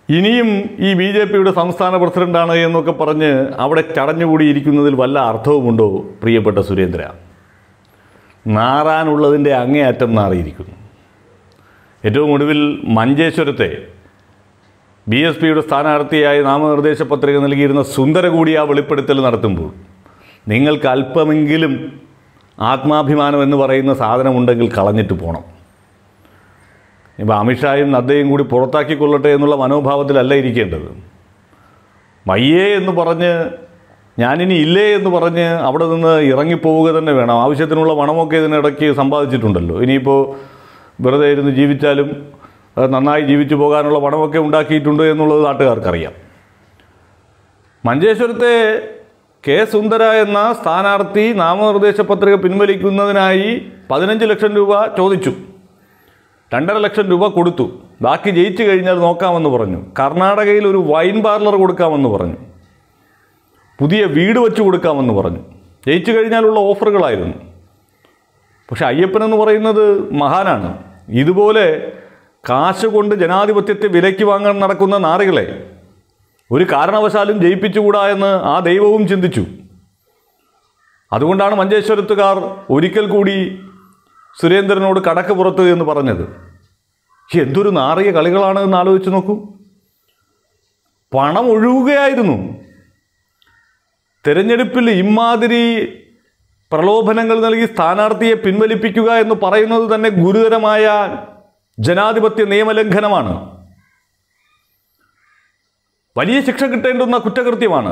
ഇനിയും ഈ B J പിയുടെ സംസ്ഥാന പ്രസിഡന്റാണ് എന്നൊക്കെ പറഞ്ഞ് അവിടെ ചടഞ്ഞുകൂടിയിരിക്കുന്നതിൽ വല്ല അർത്ഥവുമുണ്ടോ പ്രിയപ്പെട്ട സുരേന്ദ്ര നാറാനുള്ളതിൻ്റെ അങ്ങേയറ്റം നാറിയിരിക്കുന്നു ഏറ്റവും ഒടുവിൽ മഞ്ചേശ്വരത്തെ ബി എസ് പിയുടെ സ്ഥാനാർത്ഥിയായി നാമനിർദ്ദേശ പത്രിക നൽകിയിരുന്ന സുന്ദര കൂടി ആ വെളിപ്പെടുത്തൽ നടത്തുമ്പോൾ നിങ്ങൾക്ക് അല്പമെങ്കിലും ആത്മാഭിമാനം എന്ന് പറയുന്ന സാധനമുണ്ടെങ്കിൽ കളഞ്ഞിട്ട് പോകണം ഇപ്പോൾ അമിത്ഷായും നദ്ദയും കൂടി പുറത്താക്കിക്കൊള്ളട്ടെ എന്നുള്ള മനോഭാവത്തിലല്ല ഇരിക്കേണ്ടത് വയ്യേ എന്ന് പറഞ്ഞ് ഞാനിനി ഇല്ലേ എന്ന് പറഞ്ഞ് അവിടെ നിന്ന് ഇറങ്ങിപ്പോവുക തന്നെ വേണം ആവശ്യത്തിനുള്ള പണമൊക്കെ ഇതിനിടയ്ക്ക് സമ്പാദിച്ചിട്ടുണ്ടല്ലോ ഇനിയിപ്പോൾ വെറുതെ ഇരുന്ന് ജീവിച്ചാലും അത് നന്നായി ജീവിച്ചു പോകാനുള്ള പണമൊക്കെ ഉണ്ടാക്കിയിട്ടുണ്ട് എന്നുള്ളത് നാട്ടുകാർക്കറിയാം മഞ്ചേശ്വരത്തെ കെ സുന്ദര എന്ന സ്ഥാനാർത്ഥി നാമനിർദ്ദേശ പത്രിക പിൻവലിക്കുന്നതിനായി പതിനഞ്ച് ലക്ഷം രൂപ ചോദിച്ചു രണ്ടര ലക്ഷം രൂപ കൊടുത്തു ബാക്കി ജയിച്ചു കഴിഞ്ഞാൽ നോക്കാമെന്ന് പറഞ്ഞു കർണാടകയിൽ ഒരു വൈൻ പാർലർ കൊടുക്കാമെന്ന് പറഞ്ഞു പുതിയ വീട് വെച്ച് കൊടുക്കാമെന്ന് പറഞ്ഞു ജയിച്ചു കഴിഞ്ഞാലുള്ള ഓഫറുകളായിരുന്നു പക്ഷെ അയ്യപ്പൻ എന്ന് പറയുന്നത് മഹാനാണ് ഇതുപോലെ കാശ് കൊണ്ട് ജനാധിപത്യത്തെ വിലയ്ക്ക് വാങ്ങാൻ നടക്കുന്ന നാറികളെ ഒരു കാരണവശാലും ജയിപ്പിച്ചുകൂടാ എന്ന് ആ ദൈവവും ചിന്തിച്ചു അതുകൊണ്ടാണ് മഞ്ചേശ്വരത്തുകാർ ഒരിക്കൽ കൂടി സുരേന്ദ്രനോട് കടക്ക് പുറത്ത് എന്ന് പറഞ്ഞത് പക്ഷെ എന്തൊരു നാറിയ കളികളാണ് എന്ന് ആലോചിച്ച് നോക്കൂ പണം ഒഴുകുകയായിരുന്നു തെരഞ്ഞെടുപ്പിൽ ഇമാതിരി പ്രലോഭനങ്ങൾ നൽകി സ്ഥാനാർത്ഥിയെ പിൻവലിപ്പിക്കുക എന്ന് പറയുന്നത് തന്നെ ഗുരുതരമായ ജനാധിപത്യ നിയമലംഘനമാണ് വലിയ ശിക്ഷ കിട്ടേണ്ടുന്ന കുറ്റകൃത്യമാണ്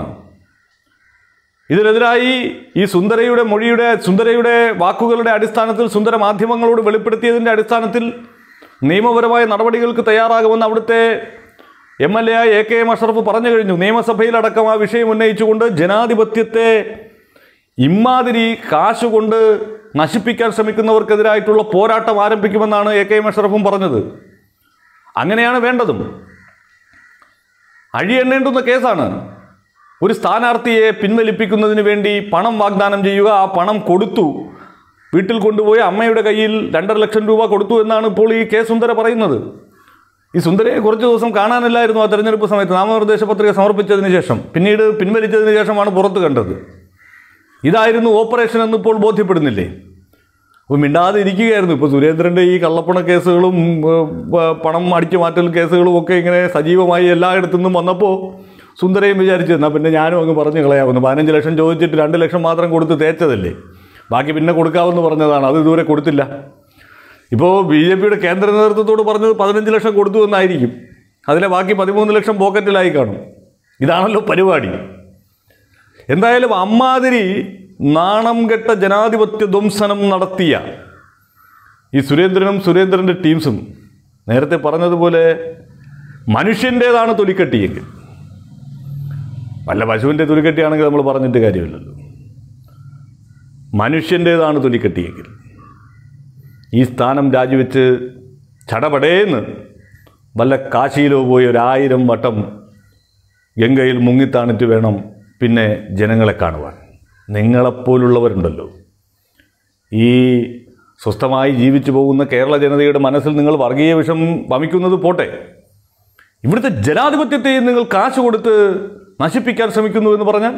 ഇതിനെതിരായി ഈ സുന്ദരയുടെ മൊഴിയുടെ സുന്ദരയുടെ വാക്കുകളുടെ അടിസ്ഥാനത്തിൽ സുന്ദര മാധ്യമങ്ങളോട് വെളിപ്പെടുത്തിയതിൻ്റെ അടിസ്ഥാനത്തിൽ നിയമപരമായ നടപടികൾക്ക് തയ്യാറാകുമെന്ന് അവിടുത്തെ എം എൽ എ ആയ എ കെ എം അഷറഫ് പറഞ്ഞു കഴിഞ്ഞു നിയമസഭയിലടക്കം ആ വിഷയം ഉന്നയിച്ചുകൊണ്ട് ജനാധിപത്യത്തെ ഇമ്മാതിരി കാശ് കൊണ്ട് നശിപ്പിക്കാൻ ശ്രമിക്കുന്നവർക്കെതിരായിട്ടുള്ള പോരാട്ടം ആരംഭിക്കുമെന്നാണ് എ കെ എം അഷറഫും പറഞ്ഞത് അങ്ങനെയാണ് വേണ്ടതും അഴിയെണ്ണേണ്ടുന്ന കേസാണ് ഒരു സ്ഥാനാർത്ഥിയെ പിൻവലിപ്പിക്കുന്നതിന് വേണ്ടി പണം വാഗ്ദാനം ചെയ്യുക ആ പണം കൊടുത്തു വീട്ടിൽ കൊണ്ടുപോയി അമ്മയുടെ കയ്യിൽ രണ്ടര ലക്ഷം രൂപ കൊടുത്തു എന്നാണ് ഇപ്പോൾ ഈ കെ സുന്ദര പറയുന്നത് ഈ സുന്ദരയെ കുറച്ച് ദിവസം കാണാനില്ലായിരുന്നു ആ തെരഞ്ഞെടുപ്പ് സമയത്ത് നാമനിർദ്ദേശ പത്രിക സമർപ്പിച്ചതിന് ശേഷം പിന്നീട് പിൻവലിച്ചതിന് ശേഷമാണ് പുറത്ത് കണ്ടത് ഇതായിരുന്നു ഓപ്പറേഷൻ എന്ന് ഇപ്പോൾ ബോധ്യപ്പെടുന്നില്ലേ അപ്പോൾ മിണ്ടാതെ ഇരിക്കുകയായിരുന്നു ഇപ്പോൾ സുരേന്ദ്രൻ്റെ ഈ കള്ളപ്പണ കേസുകളും ഏഹ്, പ- പണം അടിച്ചു മാറ്റൽ കേസുകളും ഒക്കെ ഇങ്ങനെ സജീവമായി എല്ലായിടത്തു നിന്നും വന്നപ്പോൾ സുന്ദരയും വിചാരിച്ചു എന്നാൽ പിന്നെ ഞാനും അങ്ങ് പറഞ്ഞു കളയാവുന്നു പതിനഞ്ച് ലക്ഷം ചോദിച്ചിട്ട് രണ്ട് ലക്ഷം മാത്രം കൊടുത്ത് തേച്ചതല്ലേ ബാക്കി പിന്നെ കൊടുക്കാമെന്ന് പറഞ്ഞതാണ് അത് ഇതുവരെ കൊടുത്തില്ല ഇപ്പോൾ ബി ജെ പിയുടെ കേന്ദ്ര നേതൃത്വത്തോട് പറഞ്ഞത് പതിനഞ്ച് ലക്ഷം കൊടുത്തു എന്നായിരിക്കും അതിലെ ബാക്കി പതിമൂന്ന് ലക്ഷം പോക്കറ്റിലായി കാണും ഇതാണല്ലോ പരിപാടി എന്തായാലും അമ്മാതിരി നാണം കെട്ട ജനാധിപത്യ ധ്വംസനം നടത്തിയ ഈ സുരേന്ദ്രനും സുരേന്ദ്രൻ്റെ ടീംസും നേരത്തെ പറഞ്ഞതുപോലെ മനുഷ്യൻ്റേതാണ് തൊലിക്കെട്ടിയെങ്കിൽ വല്ല പശുവിൻ്റെ തൊലിക്കെട്ടിയാണെങ്കിൽ നമ്മൾ പറഞ്ഞിട്ട് കാര്യമില്ലല്ലോ മനുഷ്യൻ്റേതാണ് തൊലിക്കെട്ടിയെങ്കിൽ ഈ സ്ഥാനം രാജിവെച്ച് ചടപടേന്ന് വല്ല കാശിയിലോ പോയി ഒരായിരം വട്ടം ഗംഗയിൽ മുങ്ങിത്താണിട്ട് വേണം പിന്നെ ജനങ്ങളെ കാണുവാൻ നിങ്ങളെപ്പോലുള്ളവരുണ്ടല്ലോ ഈ സ്വസ്ഥമായി ജീവിച്ചു പോകുന്ന കേരള ജനതയുടെ മനസ്സിൽ നിങ്ങൾ വർഗീയ വിഷം വമിക്കുന്നത് പോട്ടെ ഇവിടുത്തെ ജനാധിപത്യത്തെയും നിങ്ങൾ കാശ് കൊടുത്ത് നശിപ്പിക്കാൻ ശ്രമിക്കുന്നു എന്ന് പറഞ്ഞാൽ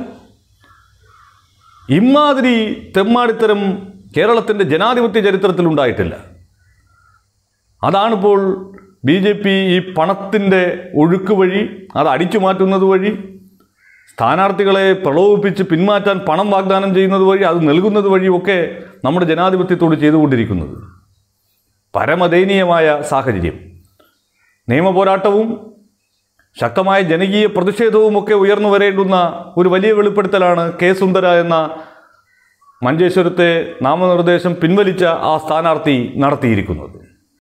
ഇമാതിരി തെമ്മാടിത്തരം കേരളത്തിൻ്റെ ജനാധിപത്യ ചരിത്രത്തിൽ ഉണ്ടായിട്ടില്ല അതാണിപ്പോൾ ബി ജെ പി ഈ പണത്തിൻ്റെ ഒഴുക്ക് വഴി അത് അടിച്ചു മാറ്റുന്നത് വഴി സ്ഥാനാർത്ഥികളെ പ്രലോഭിപ്പിച്ച് പിന്മാറ്റാൻ പണം വാഗ്ദാനം ചെയ്യുന്നത് വഴി അത് നൽകുന്നത് വഴിയൊക്കെ നമ്മുടെ ജനാധിപത്യത്തോട് ചെയ്തുകൊണ്ടിരിക്കുന്നത് പരമദയനീയമായ സാഹചര്യം നിയമപോരാട്ടവും ശക്തമായ ജനകീയ പ്രതിഷേധവുമൊക്കെ ഉയർന്നു വരേണ്ടുന്ന ഒരു വലിയ വെളിപ്പെടുത്തലാണ് കെ സുന്ദര എന്ന മഞ്ചേശ്വരത്തെ നാമനിർദ്ദേശം പിൻവലിച്ച ആ സ്ഥാനാർത്ഥി നടത്തിയിരിക്കുന്നത്